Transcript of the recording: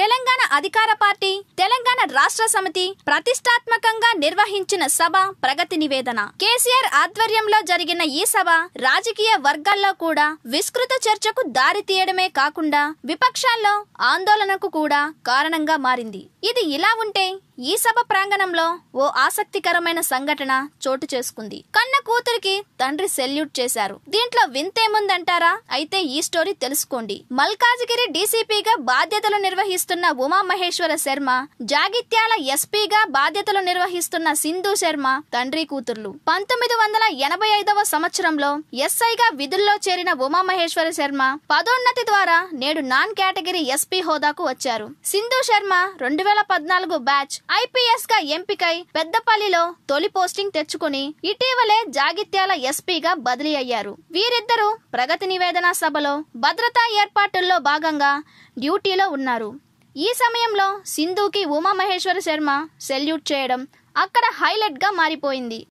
తెలంగాణ అధికార పార్టీ తెలంగాణ రాష్ట్ర సమితి ప్రతిష్టాత్మకంగా నిర్వహించిన సభ ప్రగతి నివేదన కేసీఆర్ ఆధ్వర్యంలో జరిగిన ఈ సభ రాజకీయ వర్గాల్లో కూడా విస్తృత చర్చకు దారి తీయడమే కాకుండా విపక్షాల్లో ఆందోళనకు కూడా కారణంగా మారింది ఇది ఇలా ఉంటే ఈ సభ ప్రాంగణంలో ఓ ఆసక్తికరమైన సంఘటన చోటు చేసుకుంది కన్న కూతురికి తండ్రి సెల్యూట్ చేశారు దీంట్లో వింతేముందంటారా అయితే ఈ స్టోరీ తెలుసుకోండి మల్కాజిగిరి డీసీపీగా బాధ్యతలు నిర్వహిస్తున్న ఉమా మహేశ్వర శర్మ జాగిత్యాల ఎస్పీగా బాధ్యతలు నిర్వహిస్తున్న సింధు శర్మ తండ్రి కూతుర్లు పంతొమ్మిది వందల ఎనభై ఐదవ సంవత్సరంలో ఎస్ఐగా విధుల్లో చేరిన ఉమా మహేశ్వర శర్మ పదోన్నతి ద్వారా నేడు నాన్ కేటగిరీ ఎస్పీ హోదాకు వచ్చారు సింధు శర్మ రెండు వేల పద్నాలుగు బ్యాచ్ ఐపీఎస్ గా ఎంపికై పెద్దపల్లిలో తొలి పోస్టింగ్ తెచ్చుకుని ఇటీవలే జాగిత్యాల ఎస్పీగా బదిలీ అయ్యారు వీరిద్దరూ ప్రగతి నివేదన సభలో భద్రతా ఏర్పాటుల్లో భాగంగా డ్యూటీలో ఉన్నారు ఈ సమయంలో సింధుకి ఉమామహేశ్వర శర్మ సెల్యూట్ చేయడం అక్కడ హైలైట్ గా మారిపోయింది